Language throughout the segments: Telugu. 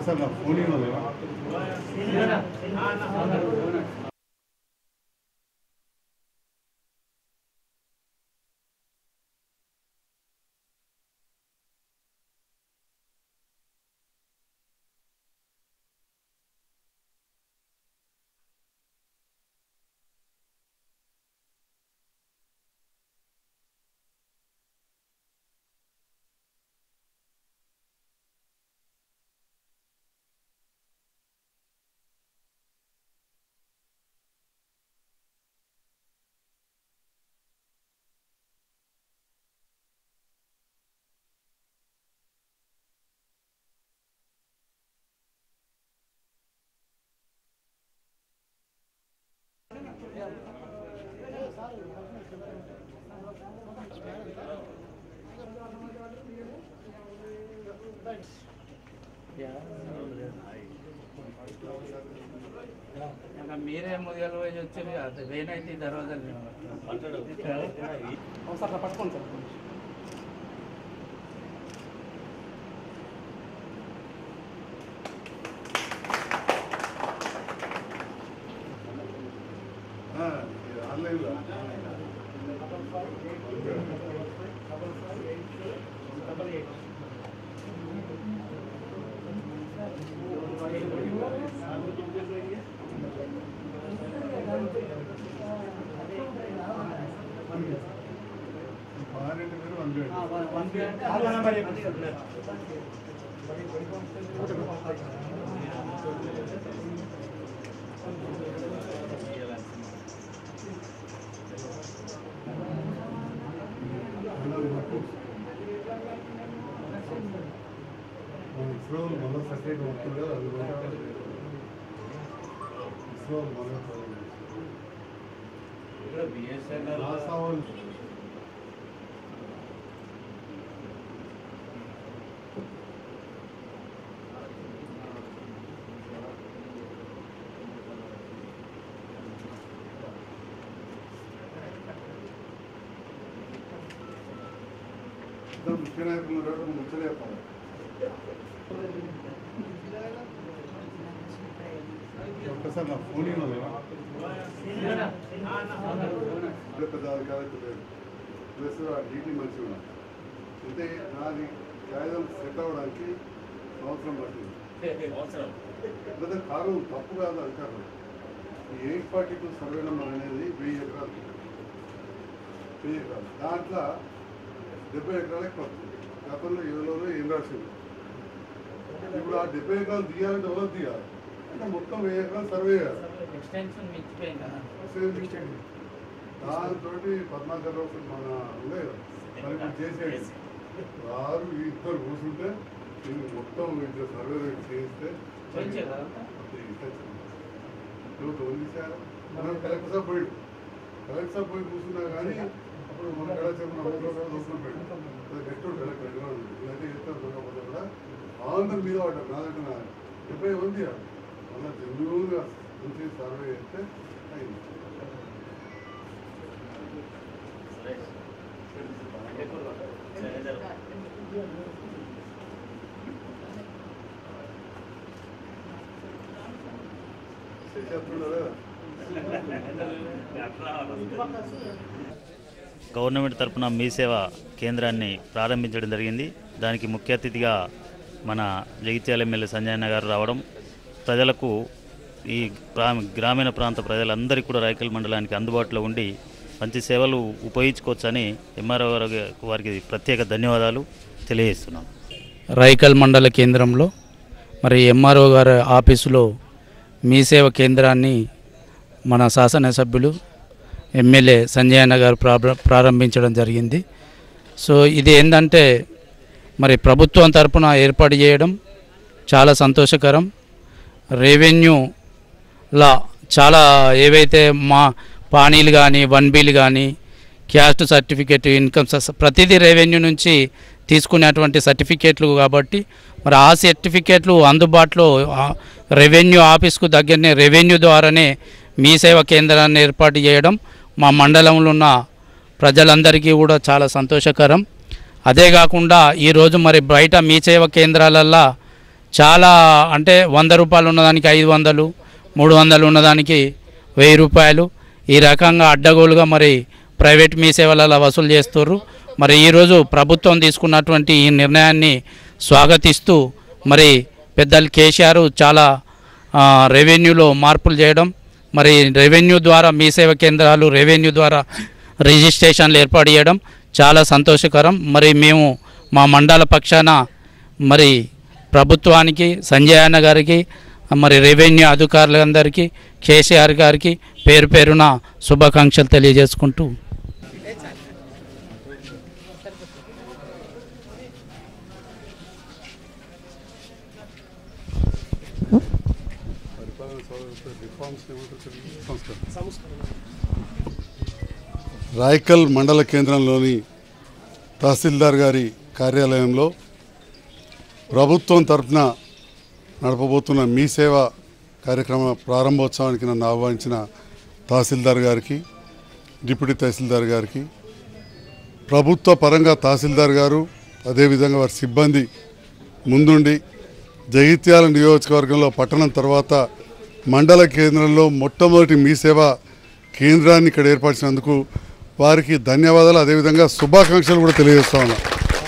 ఒక్కసారి నా ఫోన్ ఇవ్వాలి ఇంకా మీరే ముదిగల పోయి వచ్చి అది వేనైతే దర్వాజాలు ఒకసారి పట్టుకోండి సార్ ఆన్లైన్లో పారెంట్ పేరు వన్ ఇస్రో మళ్ళీ సపరేట్ ఉంటుంది కదా అది కూడా ఇస్రో మళ్ళీ ఇక్కడ బిఎస్ఎన్ఎల్ నాసా వాళ్ళు ఇద్దరు ముఖ్య నాయకులు ఉన్నారు, ముచ్చట చెప్పాలి ఒక్కసారి నా ఫోన్ ఇవ్వాలి ఇప్పుడు పెద్ద అధికారులకు లేదు ప్లస్ ఆ డీటీ మంచిగా ఉన్నా అంటే నాది కాగితం సెట్ అవ్వడానికి సంవత్సరం పట్టింది లేదా కారణం తప్పు కాదు అధికారులు ఈ eight forty two survey number అనేది వెయ్యి ఎకరాలు వెయ్యి ఎకరాలు దాంట్లో డెబ్బై ఎకరాలు ఎక్కువ వస్తుంది గతంలో ఏదో ఏం రాసింది ఇప్పుడు ఆ డెబ్బై ఎకరాలు తీయాలంటే ఎవరు తీయాలి అంటే మొత్తం వెయ్యి ఎకరాలు సర్వే చేయాలి ఎక్స్టెన్షన్ మించిపోయింది కదా దాంతో పద్మాకర్ రావు మన ఉండే కదా, మరి ఇప్పుడు చేసేది వారు ఈ ఇద్దరు కూర్చుంటే దీన్ని మొత్తం ఇద్దరు సర్వే చేస్తే చేయించే కదా నువ్వు తోలి సార్ మనం కలెక్టర్ సాబ్ పోయి కలెక్టర్ సాబ్ పోయి కూర్చున్నా కానీ అప్పుడు మన కళ చెప్పిన దూరం పోయి నెక్స్ట్ కలెక్టర్ ఎక్కడ ఉంది ఇలాంటి చెప్తారు దొరకకపోతే కూడా ఆంధ్ర మీద పడ్డారు నాదంటే నా డెబ్బై ఉంది అలా జన్యువుగా మంచి సర్వే చేస్తే అయింది చేసేస్తున్నారా గవర్నమెంట్ తరపున మీ సేవ కేంద్రాన్ని ప్రారంభించడం జరిగింది దానికి ముఖ్య అతిథిగా మన జగిత్యాల ఎమ్మెల్యే సంజయన్న గారు రావడం ప్రజలకు ఈ గ్రామ గ్రామీణ ప్రాంత ప్రజలందరికీ కూడా రైకల్ మండలానికి అందుబాటులో ఉండి మంచి సేవలు ఉపయోగించుకోవచ్చని ఎంఆర్ఓ గారు వారికి ప్రత్యేక ధన్యవాదాలు తెలియజేస్తున్నాం రైకల్ మండల కేంద్రంలో మరి ఎంఆర్ఓ గారి ఆఫీసులో మీ సేవ కేంద్రాన్ని మన శాసనసభ్యులు ఎమ్మెల్యే సంజయ్ అన్న గారు ప్రార- ప్రారంభించడం జరిగింది సో ఇది ఏంటంటే మరి ప్రభుత్వం తరపున ఏర్పాటు చేయడం చాలా సంతోషకరం రెవెన్యూలా చాలా ఏవైతే మా పానీలు కానీ వన్ బిల్ కానీ క్యాస్ట్ సర్టిఫికేట్ ఇన్కమ్ స- ప్రతిదీ రెవెన్యూ నుంచి తీసుకునేటువంటి సర్టిఫికేట్లు కాబట్టి మరి ఆ సర్టిఫికేట్లు అందుబాటులో ఆ రెవెన్యూ ఆఫీస్కు దగ్గరనే రెవెన్యూ ద్వారానే మీ సేవ కేంద్రాన్ని ఏర్పాటు చేయడం మా మండలంలో ఉన్న ప్రజలందరికీ కూడా చాలా సంతోషకరం అదే కాకుండా ఈరోజు మరి బయట మీ సేవ కేంద్రాలల్లో చాలా అంటే వంద రూపాయలు ఉన్నదానికి ఐదు వందలు మూడు వందలు ఉన్నదానికి వెయ్యి రూపాయలు ఈ రకంగా అడ్డగోలుగా మరి ప్రైవేట్ మీ సేవలలో వసూలు చేస్తుర్రు మరి ఈరోజు ప్రభుత్వం తీసుకున్నటువంటి ఈ నిర్ణయాన్ని స్వాగతిస్తూ మరి పెద్దలు కేసీఆర్ చాలా ఆ, రెవెన్యూలో మార్పులు చేయడం మరి రెవెన్యూ ద్వారా మీ సేవ కేంద్రాలు రెవెన్యూ ద్వారా రిజిస్ట్రేషన్లు ఏర్పాటు చేయడం చాలా సంతోషకరం మరి మేము మా మండల పక్షాన మరి ప్రభుత్వానికి సంజయ్ అన్న గారికి మరి రెవెన్యూ అధికారులందరికీ కేసీఆర్ గారికి పేరు పేరున శుభాకాంక్షలు తెలియజేసుకుంటూ పరిపాలన సౌలభ్య రిఫార్మ్స్ ఏమంటారు తెలుగులో? సంస్కరణ రాయకల్ మండల కేంద్రంలోని తహసీల్దార్ గారి కార్యాలయంలో ప్రభుత్వం తరఫున నడపబోతున్న మీ సేవ కార్యక్రమ ప్రారంభోత్సవానికి నన్ను ఆహ్వానించిన తహసీల్దార్ గారికి డిప్యూటీ తహసీల్దార్ గారికి ప్రభుత్వ పరంగా తహసీల్దార్ గారు అదేవిధంగా వారి సిబ్బంది ముందుండి జగిత్యాల నియోజకవర్గంలో పట్టణం తర్వాత మండల కేంద్రంలో మొట్టమొదటి మీ సేవ కేంద్రాన్ని ఇక్కడ ఏర్పరిచినందుకు వారికి ధన్యవాదాలు అదేవిధంగా శుభాకాంక్షలు కూడా తెలియజేస్తా ఉన్నా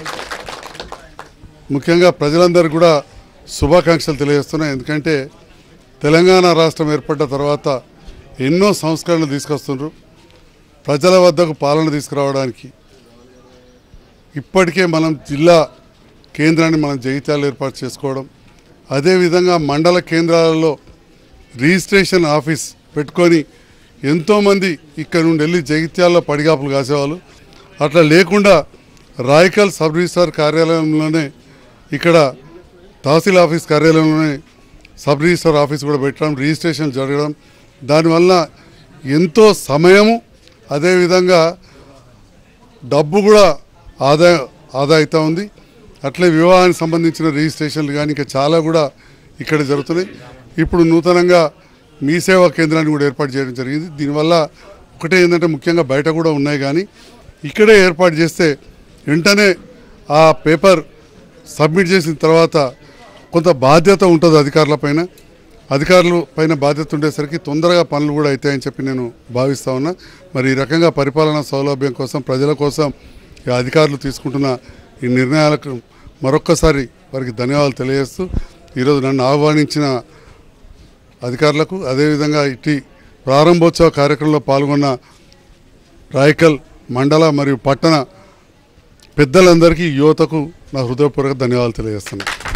ముఖ్యంగా ప్రజలందరికీ కూడా శుభాకాంక్షలు తెలియజేస్తున్నాయి ఎందుకంటే తెలంగాణ రాష్ట్రం ఏర్పడ్డ తర్వాత ఎన్నో సంస్కరణలు తీసుకొస్తున్నారు ప్రజల వద్దకు పాలన తీసుకురావడానికి ఇప్పటికే మనం జిల్లా కేంద్రాన్ని మనం జగిత్యాలు ఏర్పాటు చేసుకోవడం అదేవిధంగా మండల కేంద్రాలలో రిజిస్ట్రేషన్ ఆఫీస్ పెట్టుకొని ఎంతోమంది ఇక్కడ నుండి వెళ్ళి జగిత్యాల్లో పడిగాపులు కాసేవాళ్ళు అట్లా లేకుండా రాయకల్ సబ్ రిజిస్ట్రార్ కార్యాలయంలోనే ఇక్కడ తహసీల్ ఆఫీస్ కార్యాలయంలోనే సబ్ రిజిస్ట్రార్ ఆఫీస్ కూడా పెట్టడం రిజిస్ట్రేషన్ జరగడం దానివల్ల ఎంతో సమయము అదేవిధంగా డబ్బు కూడా ఆదా ఆదా అవుతూ ఉంది అట్లే వివాహానికి సంబంధించిన రిజిస్ట్రేషన్లు కానీ ఇంకా చాలా కూడా ఇక్కడ జరుగుతున్నాయి ఇప్పుడు నూతనంగా మీ సేవా కేంద్రాన్ని కూడా ఏర్పాటు చేయడం జరిగింది దీనివల్ల ఒకటే ఏంటంటే ముఖ్యంగా బయట కూడా ఉన్నాయి కానీ ఇక్కడే ఏర్పాటు చేస్తే వెంటనే ఆ పేపర్ సబ్మిట్ చేసిన తర్వాత కొంత బాధ్యత ఉంటుంది అధికారుల పైన అధికారుల పైన బాధ్యత ఉండేసరికి తొందరగా పనులు కూడా అవుతాయని చెప్పి నేను భావిస్తా ఉన్నా మరి ఈ రకంగా పరిపాలనా సౌలభ్యం కోసం ప్రజల కోసం ఈ అధికారులు తీసుకుంటున్న ఈ నిర్ణయాలకు మరొక్కసారి వారికి ధన్యవాదాలు తెలియజేస్తూ ఈరోజు నన్ను ఆహ్వానించిన అధికారులకు అదేవిధంగా ఇట్టి ప్రారంభోత్సవ కార్యక్రమంలో పాల్గొన్న రాయకల్ మండల మరియు పట్టణ పెద్దలందరికీ యువతకు నా హృదయపూర్వక ధన్యవాదాలు తెలియజేస్తున్నాను